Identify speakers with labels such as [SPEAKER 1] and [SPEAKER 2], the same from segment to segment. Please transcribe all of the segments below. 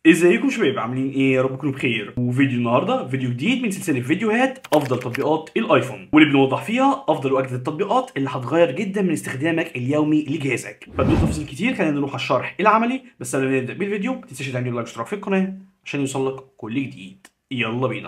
[SPEAKER 1] ازيكم شباب عاملين ايه يا رب تكونوا بخير وفيديو النهارده فيديو جديد من سلسله فيديوهات افضل تطبيقات الايفون واللي بنوضح فيها افضل واجدد التطبيقات اللي هتغير جدا من استخدامك اليومي لجهازك بدون تفاصيل كتير خلينا نروح على الشرح العملي بس قبل ما نبدا بالفيديو ما تنساش تعمل لايك واشتراك في القناه عشان يوصلك كل جديد يلا بينا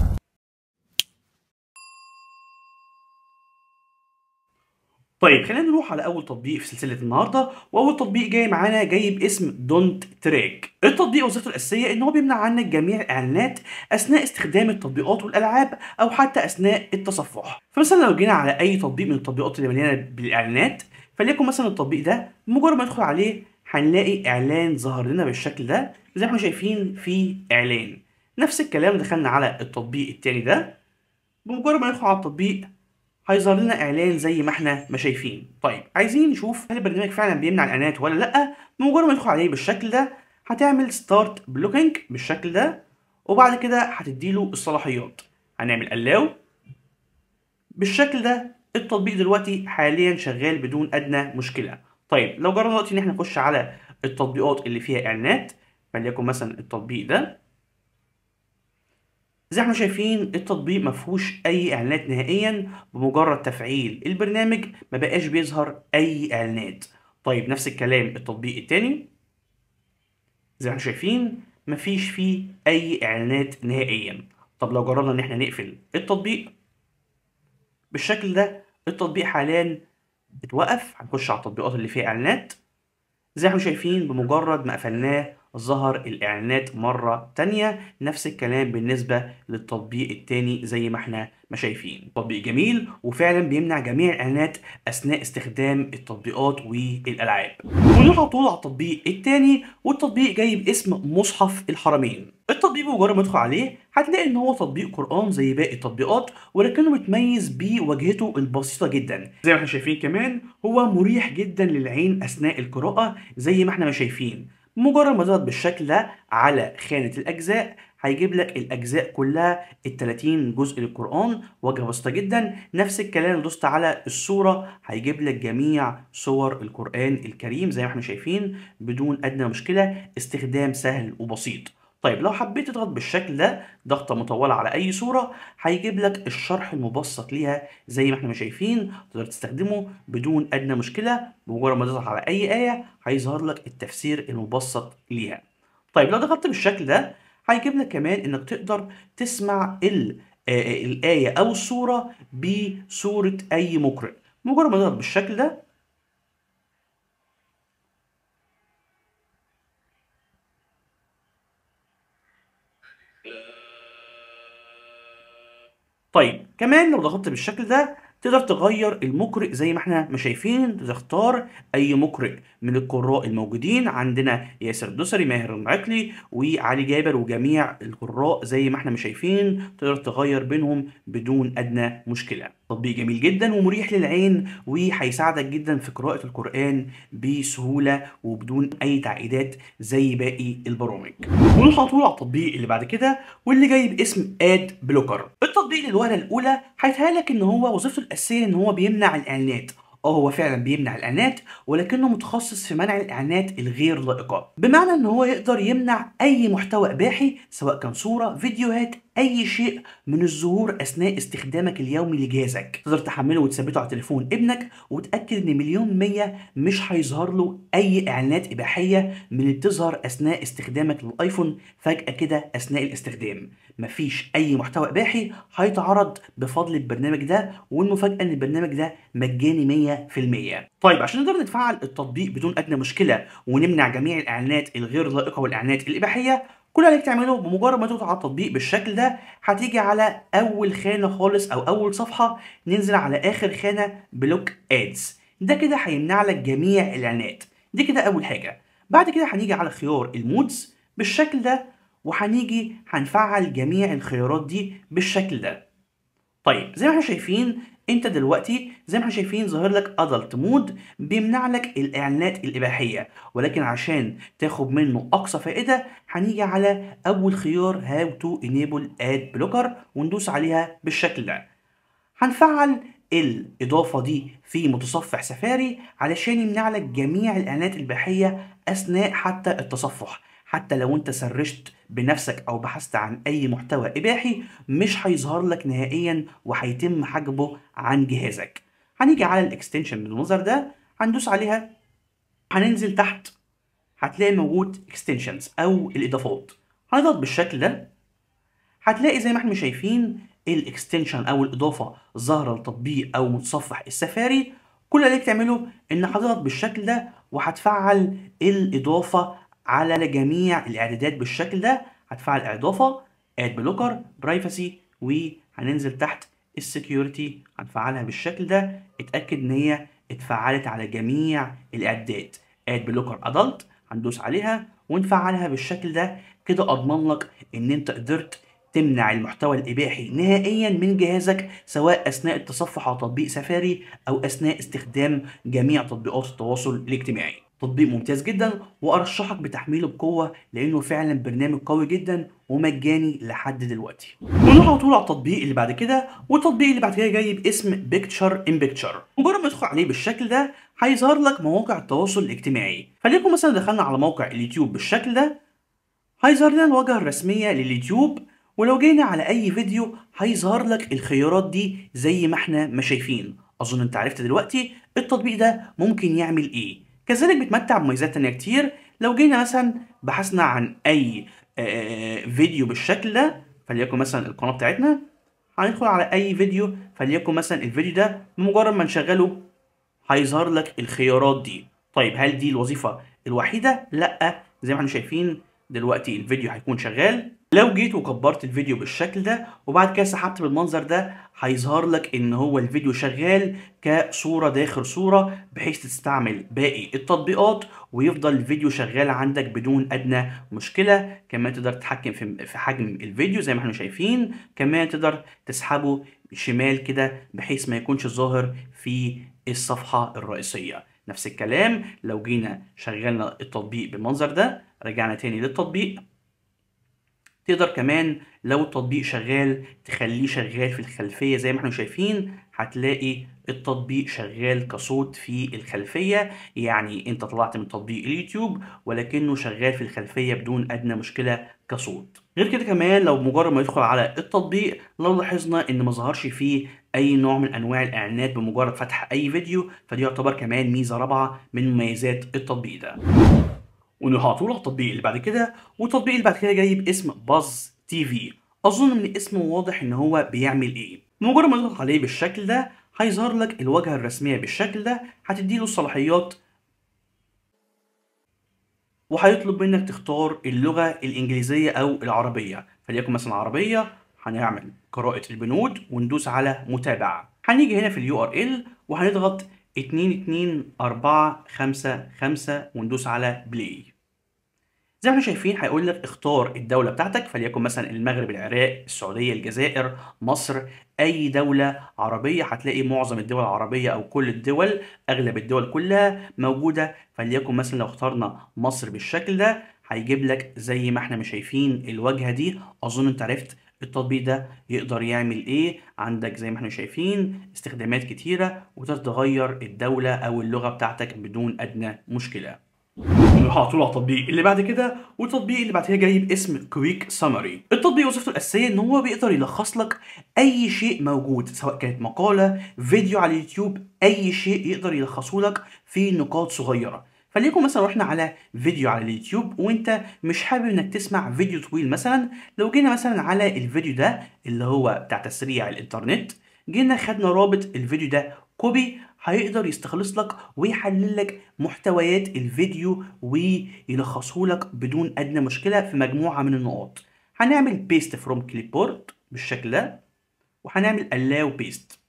[SPEAKER 1] طيب خلينا نروح على اول تطبيق في سلسله النهارده واول تطبيق جاي معانا جاي باسم دونت تراك التطبيق وظيفته الاساسيه ان هو بيمنع عنك جميع الاعلانات اثناء استخدام التطبيقات والالعاب او حتى اثناء التصفح فمثلا لو جينا على اي تطبيق من التطبيقات اللي مليانه بالاعلانات فليكن مثلا التطبيق ده مجرد ما ندخل عليه هنلاقي اعلان ظهر لنا بالشكل ده زي ما احنا شايفين في اعلان نفس الكلام دخلنا على التطبيق التاني ده بمجرد ما ندخل على التطبيق هيظهر لنا اعلان زي ما احنا ما شايفين طيب عايزين نشوف هل البرنامج فعلا بيمنع الاعلانات ولا لا بمجرد ما ندخل عليه بالشكل ده هتعمل ستارت بلوكينج بالشكل ده وبعد كده هتديله الصلاحيات هنعمل الاو بالشكل ده التطبيق دلوقتي حاليا شغال بدون ادنى مشكله طيب لو جربنا دلوقتي ان احنا نخش على التطبيقات اللي فيها اعلانات فليكن مثلا التطبيق ده زي ما احنا شايفين التطبيق ما فيهوش اي اعلانات نهائيا بمجرد تفعيل البرنامج ما بقاش بيظهر اي اعلانات طيب نفس الكلام التطبيق التاني زي ما احنا شايفين ما فيش فيه اي اعلانات نهائيا طب لو جربنا ان احنا نقفل التطبيق بالشكل ده التطبيق حاليا اتوقف هنخش على التطبيقات اللي فيها اعلانات زي ما احنا شايفين بمجرد ما قفلناه ظهر الإعلانات مرة تانية نفس الكلام بالنسبة للتطبيق التاني زي ما احنا ما شايفين تطبيق جميل وفعلا بيمنع جميع الإعلانات أثناء استخدام التطبيقات والألعاب ونروح على طول على التطبيق التاني والتطبيق جاي باسم مصحف الحرمين التطبيق بمجرد ما تدخل عليه هتلاقي ان هو تطبيق قرآن زي باقي التطبيقات ولكنه متميز بواجهته البسيطة جدا زي ما احنا شايفين كمان هو مريح جدا للعين أثناء القراءة زي ما احنا ما شايفين مجرد ما تضغط بالشكل ده على خانة الأجزاء هيجيب لك الأجزاء كلها ال 30 جزء للقرآن واجهة بسيطة جدا نفس الكلام لو دوست على الصورة هيجيب لك جميع صور القرآن الكريم زي ما احنا شايفين بدون أدنى مشكلة استخدام سهل وبسيط طيب لو حبيت تضغط بالشكل ده ضغطة مطولة على أي صورة هيجيب لك الشرح المبسط ليها زي ما احنا ما شايفين تقدر تستخدمه بدون أدنى مشكلة بمجرد ما تضغط على أي آية هيظهر لك التفسير المبسط ليها طيب لو ضغطت بالشكل ده هيجيب لك كمان إنك تقدر تسمع ال آه الآية أو الصورة بصورة أي مقرئ مجرد ما تضغط بالشكل ده طيب كمان لو ضغطت بالشكل ده تقدر تغير المقرئ زي ما احنا ما شايفين تختار اي مقرئ من القراء الموجودين عندنا ياسر الدوسري ماهر المعقلي وعلي جابر وجميع القراء زي ما احنا ما شايفين تقدر تغير بينهم بدون ادنى مشكله تطبيق جميل جدا ومريح للعين وهيساعدك جدا في قراءه القران بسهوله وبدون اي تعقيدات زي باقي البرامج ونروح على طول على التطبيق اللي بعد كده واللي جاي باسم اد بلوكر التطبيق للوهله الاولى هيتهيألك ان هو وظيفته الاساسيه ان هو بيمنع الاعلانات اه هو فعلا بيمنع الاعلانات ولكنه متخصص في منع الاعلانات الغير لائقه بمعنى ان هو يقدر يمنع اي محتوى اباحي سواء كان صوره فيديوهات اي شيء من الظهور اثناء استخدامك اليومي لجهازك تقدر تحمله وتثبته على تليفون ابنك وتاكد ان مليون مية مش هيظهر له اي اعلانات اباحيه من اللي بتظهر اثناء استخدامك للايفون فجاه كده اثناء الاستخدام مفيش اي محتوى اباحي هيتعرض بفضل البرنامج ده والمفاجاه ان البرنامج ده مجاني 100% طيب عشان نقدر نتفعل التطبيق بدون ادنى مشكله ونمنع جميع الاعلانات الغير لائقه والاعلانات الاباحيه كل اللي عليك تعمله بمجرد ما تضغط على التطبيق بالشكل ده هتيجي على اول خانه خالص او اول صفحه ننزل على اخر خانه بلوك ادز ده كده هيمنع لك جميع الاعلانات دي كده اول حاجه بعد كده هنيجي على خيار المودز بالشكل ده وهنيجي هنفعل جميع الخيارات دي بالشكل ده طيب زي ما احنا شايفين انت دلوقتي زي ما احنا شايفين ظاهر لك ادلت مود بيمنع لك الاعلانات الاباحيه ولكن عشان تاخد منه اقصى فائده هنيجي على اول خيار هاو تو انيبل اد بلوكر وندوس عليها بالشكل ده هنفعل الإضافة دي في متصفح سفاري علشان يمنع لك جميع الإعلانات الإباحية أثناء حتى التصفح حتى لو انت سرشت بنفسك او بحثت عن اي محتوى اباحي مش هيظهر لك نهائيا وهيتم حجبه عن جهازك هنيجي على الاكستنشن بالمنظر ده هندوس عليها هننزل تحت هتلاقي موجود اكستنشنز او الاضافات هنضغط بالشكل ده هتلاقي زي ما احنا شايفين الاكستنشن او الاضافه ظاهره لتطبيق او متصفح السفاري كل اللي تعمله ان هتضغط بالشكل ده وهتفعل الاضافه على جميع الاعدادات بالشكل ده هتفعل اضافه اد بلوكر برايفسي وهننزل تحت السكيورتي هنفعلها بالشكل ده اتاكد ان هي اتفعلت على جميع الاعدادات اد بلوكر ادلت هندوس عليها ونفعلها بالشكل ده كده اضمن لك ان انت قدرت تمنع المحتوى الإباحي نهائيا من جهازك سواء أثناء التصفح على تطبيق سفاري أو أثناء استخدام جميع تطبيقات التواصل الاجتماعي تطبيق ممتاز جدا وأرشحك بتحميله بقوة لأنه فعلا برنامج قوي جدا ومجاني لحد دلوقتي ونروح على طول على التطبيق اللي بعد كده والتطبيق اللي بعد كده جاي باسم بيكتشر ان بيكتشر مجرد ما تدخل عليه بالشكل ده هيظهر لك مواقع التواصل الاجتماعي فليكن مثلا دخلنا على موقع اليوتيوب بالشكل ده هيظهر لنا الواجهة الرسمية لليوتيوب ولو جينا على اي فيديو هيظهر لك الخيارات دي زي ما احنا ما شايفين اظن انت عرفت دلوقتي التطبيق ده ممكن يعمل ايه كذلك بيتمتع بمميزات تانية كتير لو جينا مثلا بحثنا عن اي آه، فيديو بالشكل ده فليكن مثلا القناة بتاعتنا هندخل على اي فيديو فليكن مثلا الفيديو ده بمجرد ما نشغله هيظهر لك الخيارات دي طيب هل دي الوظيفة الوحيدة؟ لا زي ما احنا شايفين دلوقتي الفيديو هيكون شغال لو جيت وكبرت الفيديو بالشكل ده وبعد كده سحبت بالمنظر ده هيظهر لك ان هو الفيديو شغال كصورة داخل صورة بحيث تستعمل باقي التطبيقات ويفضل الفيديو شغال عندك بدون ادنى مشكلة كمان تقدر تتحكم في في حجم الفيديو زي ما احنا شايفين كمان تقدر تسحبه شمال كده بحيث ما يكونش ظاهر في الصفحة الرئيسية نفس الكلام لو جينا شغلنا التطبيق بالمنظر ده رجعنا تاني للتطبيق تقدر كمان لو التطبيق شغال تخليه شغال في الخلفية زي ما احنا شايفين هتلاقي التطبيق شغال كصوت في الخلفية يعني انت طلعت من تطبيق اليوتيوب ولكنه شغال في الخلفية بدون ادنى مشكلة كصوت غير كده كمان لو مجرد ما يدخل على التطبيق لو لاحظنا ان ما ظهرش فيه اي نوع من انواع الاعلانات بمجرد فتح اي فيديو فدي يعتبر كمان ميزة رابعة من مميزات التطبيق ده ونروح على طول على التطبيق اللي بعد كده والتطبيق اللي بعد كده جاي باسم باز تي في اظن من اسمه واضح ان هو بيعمل ايه مجرد ما تضغط عليه بالشكل ده هيظهر لك الواجهه الرسميه بالشكل ده هتديله الصلاحيات وهيطلب منك تختار اللغه الانجليزيه او العربيه فليكن مثلا عربيه هنعمل قراءه البنود وندوس على متابعه هنيجي هنا في اليو ار ال وهنضغط 2 2 4 5 5 وندوس على بلاي زي ما احنا شايفين هيقول لك اختار الدولة بتاعتك فليكن مثلا المغرب العراق السعودية الجزائر مصر أي دولة عربية هتلاقي معظم الدول العربية أو كل الدول أغلب الدول كلها موجودة فليكن مثلا لو اخترنا مصر بالشكل ده هيجيب لك زي ما احنا ما شايفين الواجهة دي أظن أنت عرفت التطبيق ده يقدر يعمل ايه عندك زي ما احنا شايفين استخدامات كتيرة وتقدر تغير الدولة او اللغة بتاعتك بدون ادنى مشكلة نروح على طول على التطبيق اللي بعد كده والتطبيق اللي بعد كده جاي باسم كويك سامري التطبيق وظيفته الاساسيه ان هو بيقدر يلخص لك اي شيء موجود سواء كانت مقاله فيديو على اليوتيوب اي شيء يقدر يلخصه لك في نقاط صغيره فليكن مثلا رحنا على فيديو على اليوتيوب وانت مش حابب انك تسمع فيديو طويل مثلا لو جينا مثلا على الفيديو ده اللي هو بتاع تسريع الانترنت جينا خدنا رابط الفيديو ده كوبي هيقدر يستخلص لك ويحلل لك محتويات الفيديو ويلخصه لك بدون ادنى مشكله في مجموعه من النقاط هنعمل بيست فروم كليبورد بالشكل ده وهنعمل allow بيست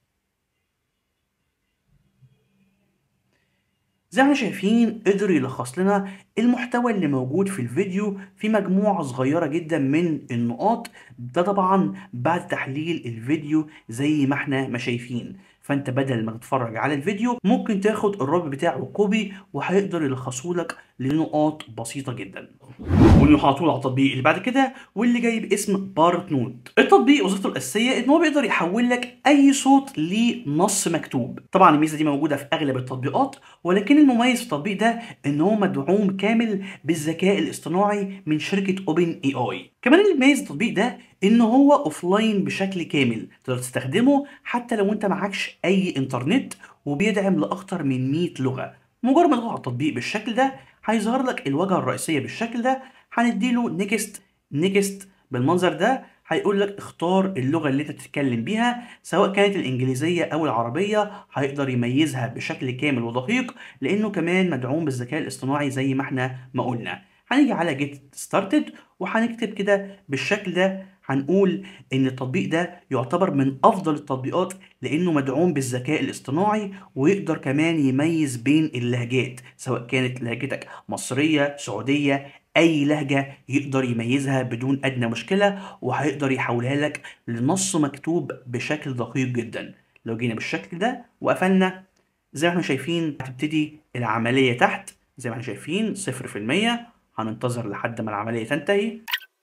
[SPEAKER 1] زي ما احنا شايفين قدر يلخص لنا المحتوى اللي موجود في الفيديو في مجموعة صغيرة جدا من النقاط ده طبعا بعد تحليل الفيديو زي ما احنا ما شايفين فانت بدل ما تتفرج على الفيديو ممكن تاخد الرابط بتاعه كوبي وهيقدر يلخصه لك لنقاط بسيطة جدا ونروح على طول على التطبيق اللي بعد كده واللي جاي باسم بارت نوت التطبيق وظيفته الاساسيه ان هو بيقدر يحول لك اي صوت لنص مكتوب طبعا الميزه دي موجوده في اغلب التطبيقات ولكن المميز في التطبيق ده ان هو مدعوم كامل بالذكاء الاصطناعي من شركه اوبن اي اي كمان اللي بيميز التطبيق ده ان هو اوفلاين بشكل كامل تقدر تستخدمه حتى لو انت معكش اي انترنت وبيدعم لاكتر من 100 لغه مجرد ما تضغط على التطبيق بالشكل ده هيظهر لك الواجهه الرئيسيه بالشكل ده هنديله نيكست نيكست بالمنظر ده هيقول لك اختار اللغه اللي انت بتتكلم بيها سواء كانت الانجليزيه او العربيه هيقدر يميزها بشكل كامل ودقيق لانه كمان مدعوم بالذكاء الاصطناعي زي ما احنا ما قلنا هنيجي على جيت ستارتد وهنكتب كده بالشكل ده هنقول ان التطبيق ده يعتبر من افضل التطبيقات لانه مدعوم بالذكاء الاصطناعي ويقدر كمان يميز بين اللهجات سواء كانت لهجتك مصرية سعودية اي لهجة يقدر يميزها بدون ادنى مشكلة وهيقدر يحولها لك لنص مكتوب بشكل دقيق جدا لو جينا بالشكل ده وقفلنا زي ما احنا شايفين هتبتدي العملية تحت زي ما احنا شايفين صفر في المية هننتظر لحد ما العملية تنتهي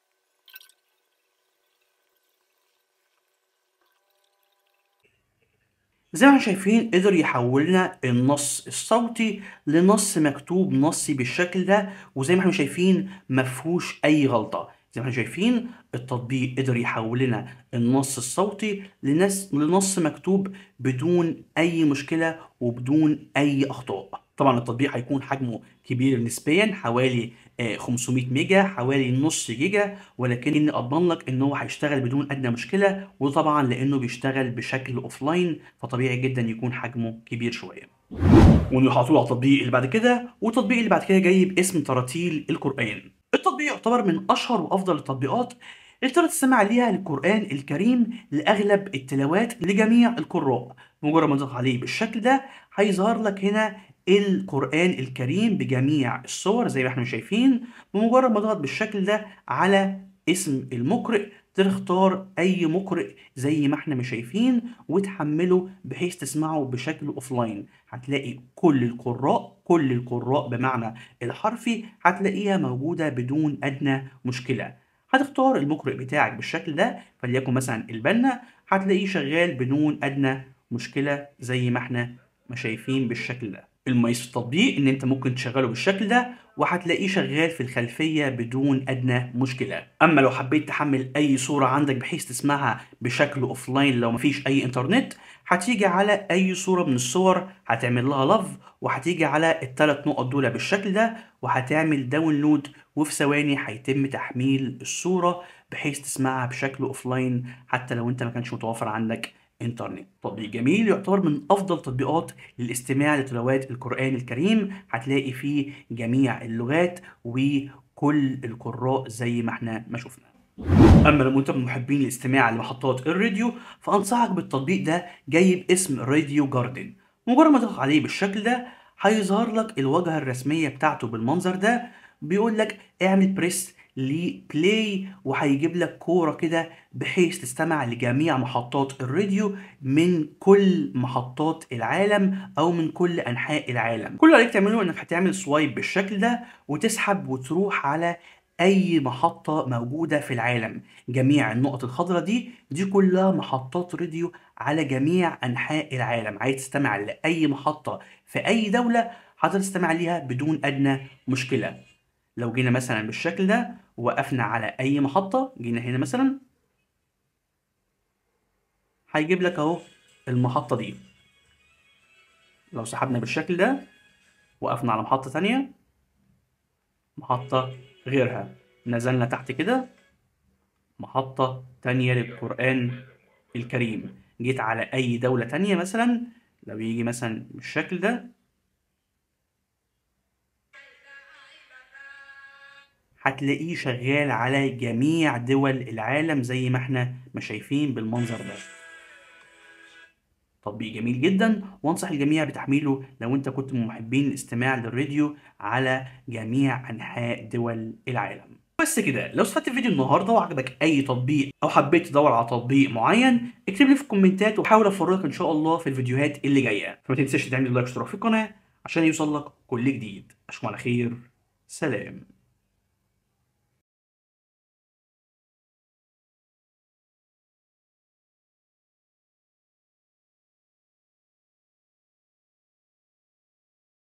[SPEAKER 1] زي ما احنا شايفين قدر يحول لنا النص الصوتي لنص مكتوب نصي بالشكل ده وزي ما احنا شايفين مفهوش اي غلطة زي ما احنا شايفين التطبيق قدر يحول لنا النص الصوتي لنص لنص مكتوب بدون اي مشكلة وبدون اي اخطاء طبعا التطبيق هيكون حجمه كبير نسبيا حوالي آه، 500 ميجا حوالي نص جيجا ولكن اضمن لك ان هو هيشتغل بدون ادنى مشكله وطبعا لانه بيشتغل بشكل اوفلاين فطبيعي جدا يكون حجمه كبير شويه ونروح على طول على التطبيق اللي بعد كده والتطبيق اللي بعد كده جاي باسم تراتيل القرآن التطبيق يعتبر من أشهر وأفضل التطبيقات اللي تقدر تستمع ليها للقرآن الكريم لأغلب التلاوات لجميع القراء مجرد ما تضغط عليه بالشكل ده هيظهر لك هنا القرآن الكريم بجميع الصور زي ما احنا شايفين بمجرد ما تضغط بالشكل ده على اسم المقرئ تختار اي مقرئ زي ما احنا ما شايفين وتحمله بحيث تسمعه بشكل اوفلاين هتلاقي كل القراء كل القراء بمعنى الحرفي هتلاقيها موجودة بدون ادنى مشكلة هتختار المقرئ بتاعك بالشكل ده فليكن مثلا البنا هتلاقيه شغال بدون ادنى مشكلة زي ما احنا ما شايفين بالشكل ده المميز في التطبيق ان انت ممكن تشغله بالشكل ده وهتلاقيه شغال في الخلفية بدون ادنى مشكلة اما لو حبيت تحمل اي صورة عندك بحيث تسمعها بشكل اوفلاين لو مفيش اي انترنت هتيجي على اي صورة من الصور هتعمل لها لاف وهتيجي على الثلاث نقط دول بالشكل ده وهتعمل داونلود وفي ثواني هيتم تحميل الصورة بحيث تسمعها بشكل اوفلاين حتى لو انت ما كانش متوفر عندك انترنت تطبيق جميل يعتبر من افضل التطبيقات للاستماع لتلاوات القران الكريم هتلاقي فيه جميع اللغات وكل القراء زي ما احنا ما شفنا اما لو انت من محبين الاستماع لمحطات الراديو فانصحك بالتطبيق ده جاي باسم راديو جاردن مجرد ما تضغط عليه بالشكل ده هيظهر لك الواجهه الرسميه بتاعته بالمنظر ده بيقول لك اعمل بريس لبلاي وهيجيب لك كوره كده بحيث تستمع لجميع محطات الراديو من كل محطات العالم او من كل انحاء العالم كل اللي عليك تعمله انك هتعمل سوايب بالشكل ده وتسحب وتروح على اي محطة موجودة في العالم جميع النقط الخضراء دي دي كلها محطات راديو على جميع انحاء العالم عايز تستمع لاي محطة في اي دولة هتقدر تستمع ليها بدون ادنى مشكلة لو جينا مثلا بالشكل ده وقفنا على اي محطة جينا هنا مثلا هيجيب لك اهو المحطة دي لو سحبنا بالشكل ده وقفنا على محطة تانية محطة غيرها نزلنا تحت كده محطة تانية للقرآن الكريم جيت على أي دولة تانية مثلا لو يجي مثلا بالشكل ده هتلاقيه شغال على جميع دول العالم زي ما احنا ما شايفين بالمنظر ده تطبيق جميل جدا وانصح الجميع بتحميله لو انت كنت من محبين الاستماع للراديو على جميع انحاء دول العالم بس كده لو استفدت الفيديو النهارده وعجبك اي تطبيق او حبيت تدور على تطبيق معين اكتب لي في الكومنتات وحاول افرجك ان شاء الله في الفيديوهات اللي جايه فما تنساش تعمل لايك واشتراك في القناه عشان يوصل لك كل جديد اشوفكم على خير سلام